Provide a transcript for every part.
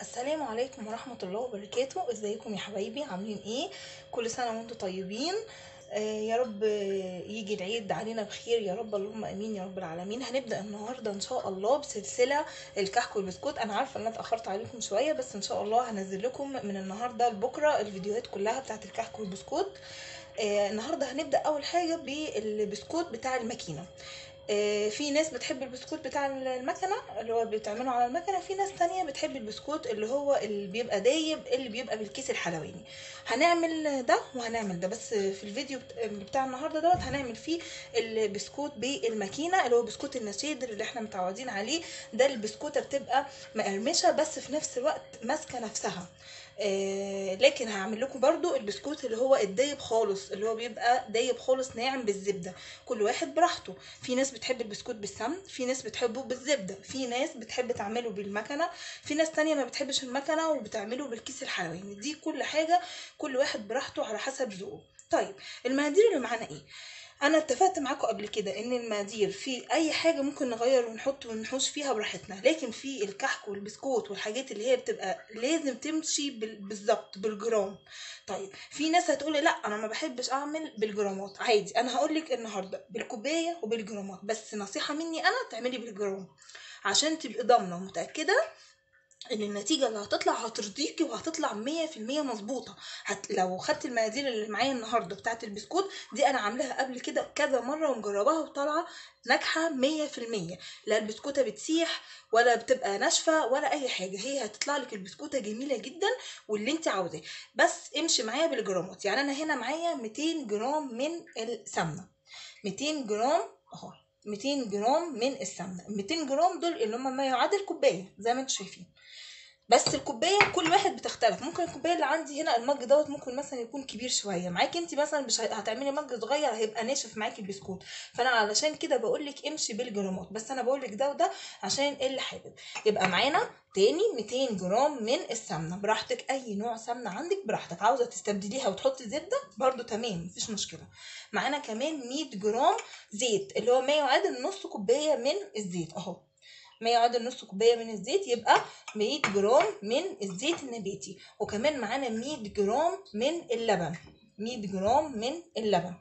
السلام عليكم ورحمة الله وبركاته ازيكم يا حبايبي عاملين ايه كل سنة وانتم طيبين آه يا رب يجي العيد علينا بخير يا رب اللهم امين يا رب العالمين هنبدا النهارده ان شاء الله بسلسله الكحك والبسكوت انا عارفه ان انا اتاخرت عليكم شويه بس ان شاء الله هنزل لكم من النهارده لبكره الفيديوهات كلها بتاعت الكحك والبسكوت آه النهارده هنبدا اول حاجه بالبسكوت بتاع الماكينه آه، في ناس بتحب البسكوت بتاع المكنه اللي هو بتعمله على المكنه في ناس تانية بتحب البسكوت اللي هو اللي بيبقى دايب اللي بيبقى بالكيس الحلواني هنعمل ده وهنعمل ده بس في الفيديو بت- اللي بتاع النهارده دوت هنعمل فيه البسكوت بالماكينه اللي هو بسكوت النشيدر اللي احنا متعودين عليه ده البسكوته بتبقى مقرمشه بس في نفس الوقت ماسكه نفسها آه لكن هعمل لكم برضو البسكوت اللي هو الدايب خالص اللي هو بيبقى دايب خالص ناعم بالزبده كل واحد براحته في ناس بتحب البسكوت بالسمن في ناس بتحبه بالزبده في ناس بتحب تعمله بالمكنه في ناس تانية ما بتحبش المكنه وبتعمله بالكيس الحلواني دي كل حاجه كل واحد براحته على حسب ذوقه طيب المقادير اللي معانا ايه انا اتفقت معاكم قبل كده ان المقادير في اي حاجه ممكن نغير ونحط ونحوش فيها براحتنا لكن في الكحك والبسكوت والحاجات اللي هي بتبقى لازم تمشي بال- بالظبط بالجرام طيب في ناس هتقولي لا انا ما بحبش اعمل بالجرامات عادي انا هقول لك النهارده بالكوبايه وبالجرامات بس نصيحه مني انا تعملي بالجرام عشان تبقي ضامنه ومتاكده ان النتيجه اللي هتطلع هترضيكي وهتطلع مية في المية مظبوطه هت... لو خدت المقادير اللي معايا النهارده بتاعه البسكوت دي انا عاملاها قبل كده كذا مره ومجرباها وطالعه ناجحه مية في المية لا البسكوته بتسيح ولا بتبقى ناشفه ولا اي حاجه هي هتطلع لك البسكوته جميله جدا واللي انت عاوزاه بس امشي معايا بالجرامات يعني انا هنا معايا 200 جرام من السمنه 200 جرام اهو 200 جرام من السمنه 200 جرام دول اللي هم ما يعادل كوبايه زي ما انتم شايفين بس الكوبايه كل واحد بتختلف ممكن الكوبايه اللي عندي هنا المج دوت ممكن مثلا يكون كبير شويه معاكي انت مثلا مش ه- هتعملي مج صغير هيبقى ناشف معاكي البسكوت فانا علشان كده بقول لك امشي بالجرامات بس انا بقول لك ده وده عشان اللي حابب يبقى معانا تاني 200 جرام من السمنه براحتك اي نوع سمنه عندك براحتك عاوزه تستبدليها وتحطي زبده برضو تمام مفيش مشكله معانا كمان 100 جرام زيت اللي هو ما يعادل نص كوبايه من الزيت اهو ما يعادل نص كوبايه من الزيت يبقى 100 جرام من الزيت النباتي وكمان معانا 100 جرام من اللبن 100 جرام من اللبن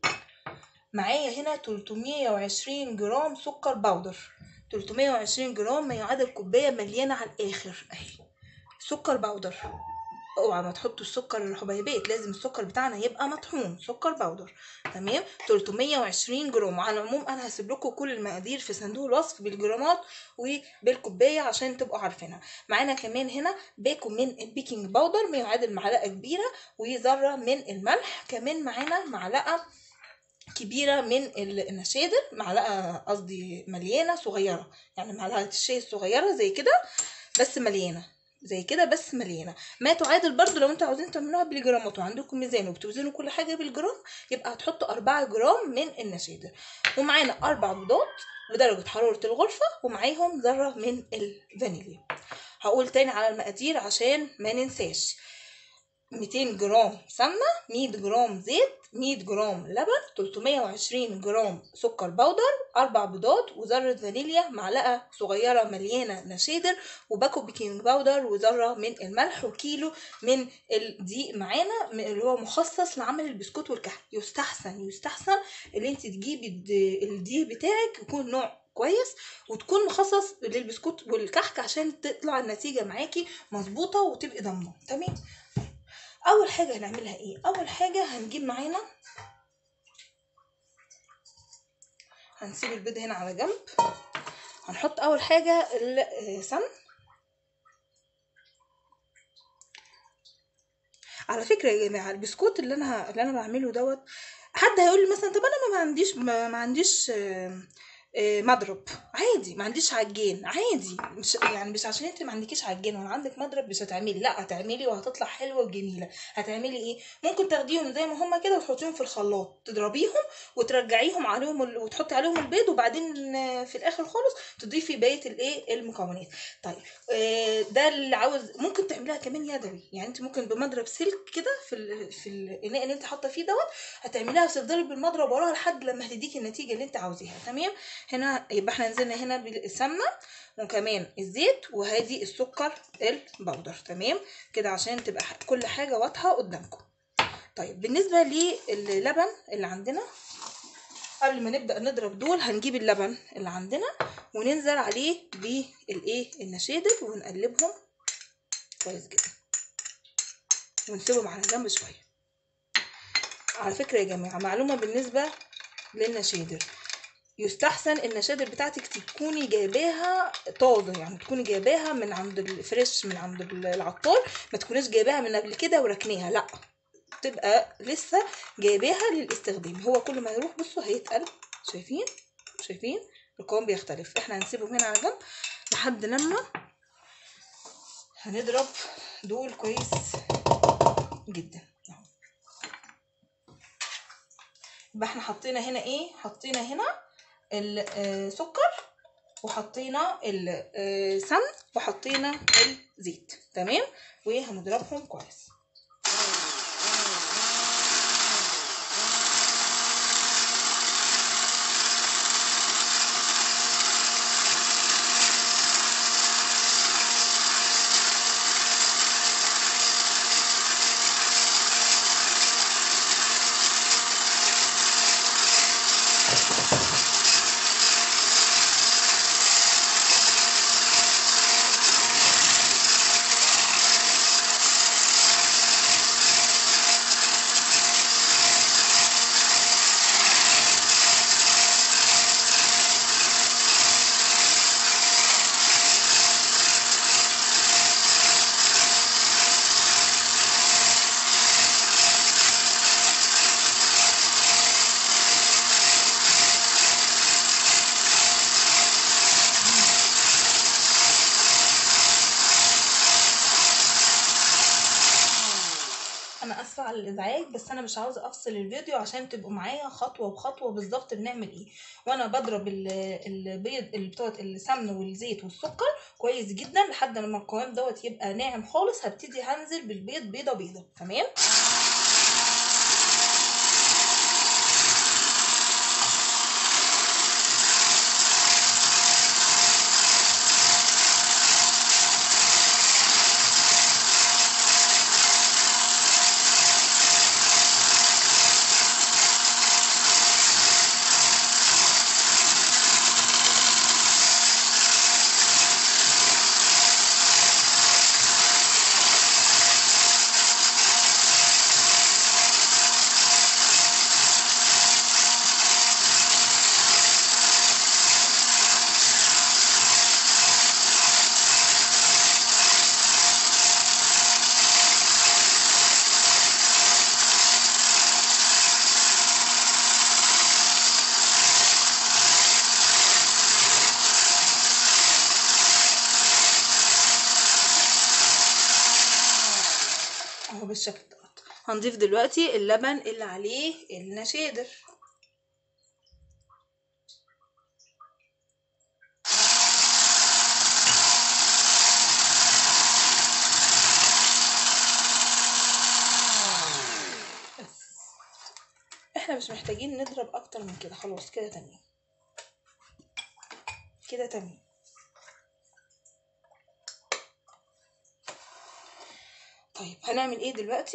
معايا هنا 320 جرام سكر باودر 320 جرام ما يعادل كوبايه مليانه على الاخر اهي سكر باودر اوعى ما تحطوا السكر الحبيبات لازم السكر بتاعنا يبقى مطحون سكر باودر تمام 320 جرام وعلى العموم انا هسيب لكم كل المقادير في صندوق الوصف بالجرامات وبالكوبايه عشان تبقوا عارفينها معانا كمان هنا باكو من البيكنج باودر ما يعادل معلقه كبيره وذره من الملح كمان معانا معلقه كبيره من ال- النشادر معلقه قصدي مليانه صغيره يعني معلقه الشاي الصغيره زي كده بس مليانه زي كده بس مليانه ما تعادل برضو لو انتوا عاوزين تعملوها بالجرامات وعندكم ميزان وبتوزنوا كل حاجه بالجرام يبقى هتحطوا 4 جرام من النشادر ومعانا اربع بيضات بدرجه حراره الغرفه ومعاهم ذره من الفانيليا هقول تاني على المقادير عشان ما ننساش 200 جرام سمنة 100 جرام زيت 100 جرام لبن 320 جرام سكر بودر أربع بيضات وذرة فانيليا معلقة صغيرة مليانة نشادر وباكو بيكنج باودر وذرة من الملح وكيلو من الدقيق معانا من- اللي هو مخصص لعمل البسكوت والكحك يستحسن يستحسن اللي انت تجيبي الد- الدقيق بتاعك يكون نوع كويس وتكون مخصص للبسكوت والكحك عشان تطلع النتيجة معاكي مظبوطة وتبقي ضامنة تمام اول حاجه هنعملها ايه اول حاجه هنجيب معانا هنسيب البيض هنا على جنب هنحط اول حاجه السمن على فكره يا جماعه البسكوت اللي انا اللي انا بعمله دوت حد هيقول لي مثلا طب انا ما عنديش ما, ما عنديش آه، آه، مضرب عادي ما عنديش عجين عادي مش يعني مش عشان انت ما عندكيش عجين ولا عندك مضرب مش هتعملي لا هتعملي وهتطلع حلوه وجميله هتعملي ايه ممكن تاخديهم زي ما هما كده وتحطيهم في الخلاط تضربيهم وترجعيهم عليهم ال... وتحطي عليهم البيض وبعدين آه، في الاخر خالص تضيفي بقيه الايه المكونات طيب آه، ده اللي عاوز ممكن تعمليها كمان يدوي يعني انت ممكن بمضرب سلك كده في ال... في الاناء اللي انت حاطه فيه دوت هتعمليها وتفضلي بالمضرب وراها لحد لما هتديكي النتيجه اللي انت عاوزاها تمام هنا يبقى احنا نزلنا هنا بالسمنه وكمان الزيت وهذه السكر البودر تمام كده عشان تبقى ح- كل حاجه واضحه قدامكم طيب بالنسبه للبن اللي عندنا قبل ما نبدا نضرب دول هنجيب اللبن اللي عندنا وننزل عليه بالايه النشادر ونقلبهم كويس جدا ونسيبهم على جنب شويه على فكره يا جماعه معلومه بالنسبه للنشادر يستحسن النشادر بتاعتك تكوني جايباها طازه يعني تكوني جايباها من عند الفريش من عند العطار ما تكونيش جايباها من قبل كده وراكنيها لا تبقى لسه جايباها للاستخدام هو كل ما يروح بصوا هيتقل شايفين شايفين القوام بيختلف احنا هنسيبهم هنا على جنب لحد لما هنضرب دول كويس جدا اهو يبقى احنا حطينا هنا ايه حطينا هنا السكر وحطينا السمن وحطينا الزيت تمام وهنضربهم كويس انا اسفه على الازعاج بس انا مش عاوزه افصل الفيديو عشان تبقوا معايا خطوه بخطوه بالظبط بنعمل ايه وانا بضرب ال- البيض اللي بتوع السمن والزيت والسكر كويس جدا لحد لما القوام دوت يبقى ناعم خالص هبتدي هنزل بالبيض بيضه بيضه تمام اهو بالشكل دوت هنضيف دلوقتي اللبن اللي عليه النشادر بس احنا مش محتاجين نضرب اكتر من كده خلاص كده تمام كده تمام طيب هنعمل ايه دلوقتي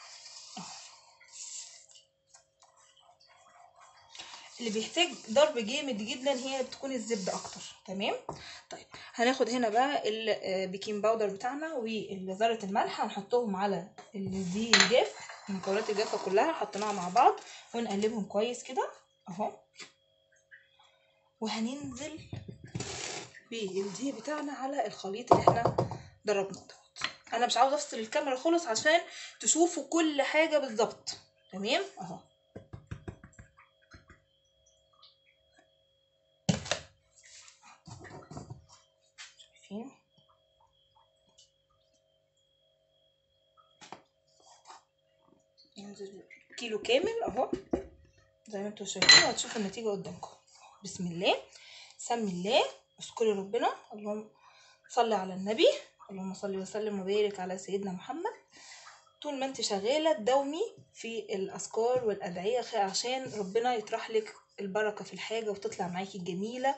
اللي بيحتاج ضرب جامد جدا هي بتكون الزبدة اكتر تمام طيب هناخد هنا بقى البيكنج باودر بتاعنا وذرة الملح هنحطهم على ال- دي الجاف المكونات الجافة كلها حطيناها مع بعض ونقلبهم كويس كده اهو وهننزل بالدقيق بتاعنا على الخليط اللي احنا ضربناه دوت انا مش عاوزه افصل الكاميرا خالص عشان تشوفوا كل حاجه بالظبط تمام اهو شايفين ينزل كيلو كامل اهو زي ما انتوا شايفين وهتشوفوا النتيجه قدامكم بسم الله سمي الله اشكري ربنا اللهم صلي على النبي اللهم صل وسلم وبارك على سيدنا محمد طول ما انت شغاله تداومي في الاذكار والادعيه خ- عشان ربنا يطرح لك البركه في الحاجه وتطلع معاكي جميله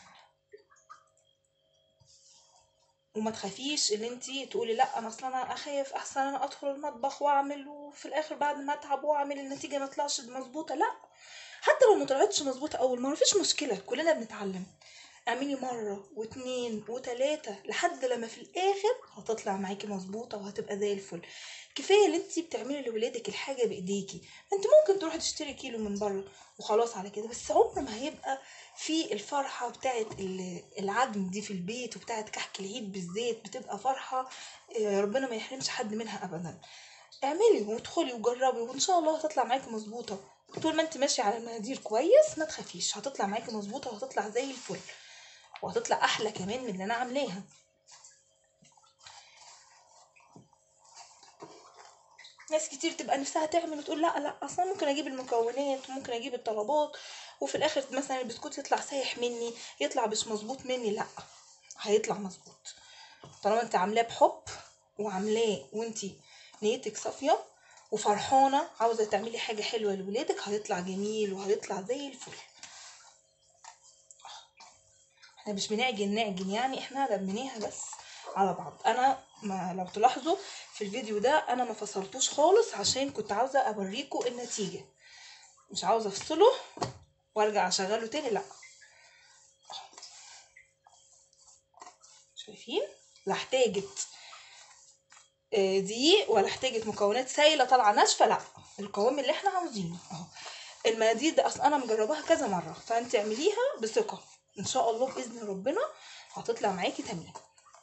وما تخافيش ان انت تقولي لا انا اصلا انا اخاف احسن انا ادخل المطبخ واعمل وفي الاخر بعد ما اتعب واعمل النتيجه ما تطلعش مظبوطه لا حتى لو ما طلعتش مظبوطه اول مره مفيش مشكله كلنا بنتعلم اعملي مره واتنين وتلاته لحد لما في الاخر هتطلع معاكي مظبوطه وهتبقى زي الفل كفايه اللي انت بتعملي لولادك الحاجه بايديكي انت ممكن تروحي تشتري كيلو من بره وخلاص على كده بس عمر ما هيبقى في الفرحه بتاعت ال- العجن دي في البيت وبتاعت كحك العيد بالزيت بتبقى فرحه آه، ربنا ما يحرمش حد منها ابدا اعملي وادخلي وجربي وان شاء الله هتطلع معاكي مظبوطه طول ما انت ماشيه على المقادير كويس ما تخافيش هتطلع معاكي مظبوطه وهتطلع زي الفل وهتطلع احلى كمان من اللي انا عاملاها ناس كتير تبقى نفسها تعمل وتقول لا لا اصلا ممكن اجيب المكونات وممكن اجيب الطلبات وفي الاخر مثلا البسكوت يطلع سايح مني يطلع مش مظبوط مني لا هيطلع مظبوط طالما انت عاملاه بحب وعاملاه وانت نيتك صافيه وفرحانه عاوزه تعملي حاجه حلوه لولادك هيطلع جميل وهيطلع زي الفل احنا مش بنعجن نعجن يعني احنا لميناها بس على بعض انا ما لو تلاحظوا في الفيديو ده انا ما فصلتوش خالص عشان كنت عاوزه اوريكم النتيجه مش عاوزه افصله وارجع اشغله تاني لا شايفين لا احتاجت آه، دقيق ولا احتاجت مكونات سايله طالعه ناشفه لا القوام اللي احنا عاوزينه اهو المقادير ده اصلا انا مجرباها كذا مره فانت اعمليها بثقه ان شاء الله باذن ربنا هتطلع معاكي تمام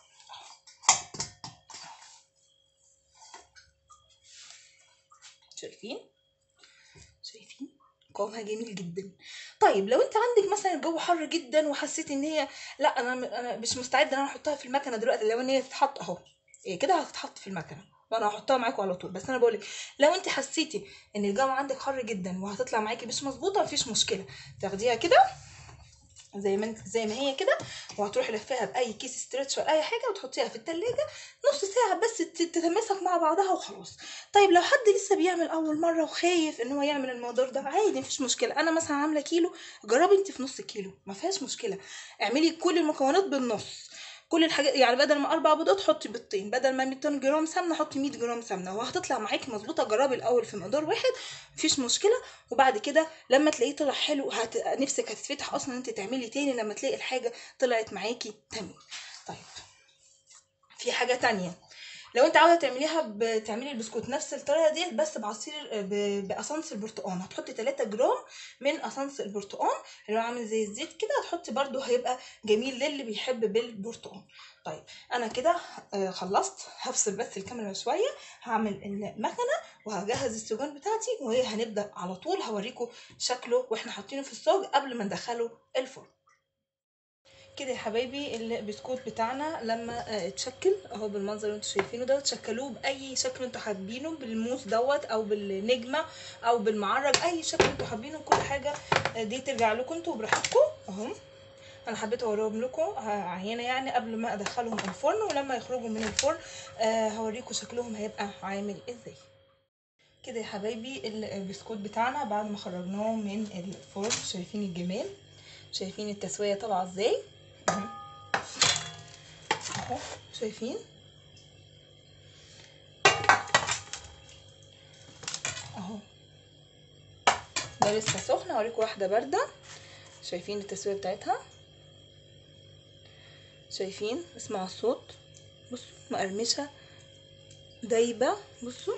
شايفين شايفين قوامها جميل جدا طيب لو انت عندك مثلا الجو حر جدا وحسيت ان هي لا انا انا مش مستعده ان انا احطها في المكنه دلوقتي لو ان هي تتحط اهو إيه كده هتتحط في المكنه وانا هحطها معاكم على طول بس انا بقولك لو انت حسيتي ان الجو عندك حر جدا وهتطلع معاكي مش مظبوطه مفيش مشكله تاخديها كده زي ما انت زي ما هي كده وهتروحي لفاها باي كيس ستريتش ولا اي حاجه وتحطيها في التلاجة نص ساعه بس تت- تتماسك مع بعضها وخلاص طيب لو حد لسه بيعمل اول مره وخايف ان هو يعمل الموضوع ده عادي مفيش مشكله انا مثلا عامله كيلو جربي انت في نص كيلو ما فيهاش مشكله اعملي كل المكونات بالنص كل الحاجات يعني بدل ما اربع بيضات حطي بيضتين بدل ما 200 جرام سمنه حطي 100 جرام سمنه وهتطلع معاكي مظبوطه جربي الاول في مقدار واحد مفيش مشكله وبعد كده لما تلاقيه طلع حلو هت... نفسك هتتفتح اصلا انت تعملي تاني لما تلاقي الحاجه طلعت معاكي تمام طيب في حاجه تانية لو انت عاوزه تعمليها بتعملي البسكوت نفس الطريقه دي بس بعصير ب- باسانس البرتقال هتحطي 3 جرام من اسانس البرتقال اللي هو عامل زي الزيت كده هتحطي برده هيبقى جميل للي بيحب بالبرتقال طيب انا كده آه، خلصت هفصل بس الكاميرا شويه هعمل المكنه وهجهز السجون بتاعتي وهنبدا على طول هوريكم شكله واحنا حاطينه في الصاج قبل ما ندخله الفرن كده يا حبايبي البسكوت بتاعنا لما آه، اتشكل اهو بالمنظر اللي انتوا شايفينه ده تشكلوه باي شكل انتوا حابينه بالموس دوت او بالنجمه او بالمعرج اي شكل انتوا حابينه كل حاجه آه، دي ترجع لكم انتوا براحتكم اهو انا حبيت اوريهم لكم آه، عينه يعني قبل ما ادخلهم الفرن ولما يخرجوا من الفرن آه، هوريكم شكلهم هيبقى عامل ازاي كده يا حبايبي البسكوت بتاعنا بعد ما خرجناه من الفرن شايفين الجمال شايفين التسويه طالعه ازاي اهو اهو شايفين اهو ده لسه سخن هوريكم واحده بارده شايفين التسويه بتاعتها شايفين اسمعوا الصوت بصوا مقرمشه دايبه بصوا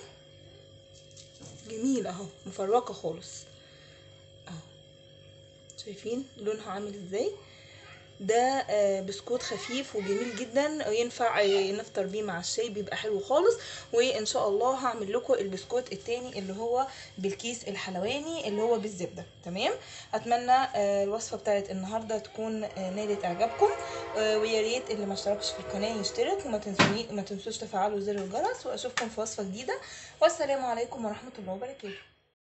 جميل اهو مفرقه خالص اهو شايفين لونها عامل ازاي ده آه، بسكوت خفيف وجميل جدا وينفع آه، نفطر بيه مع الشاي بيبقى حلو خالص وان شاء الله هعمل لكم البسكوت التاني اللي هو بالكيس الحلواني اللي هو بالزبده تمام اتمنى آه، الوصفه بتاعت النهارده تكون آه، نالت اعجابكم آه، ويا ريت اللي ما اشتركش في القناه يشترك وما تنسوني ما تنسوش تفعلوا زر الجرس واشوفكم في وصفه جديده والسلام عليكم ورحمه الله وبركاته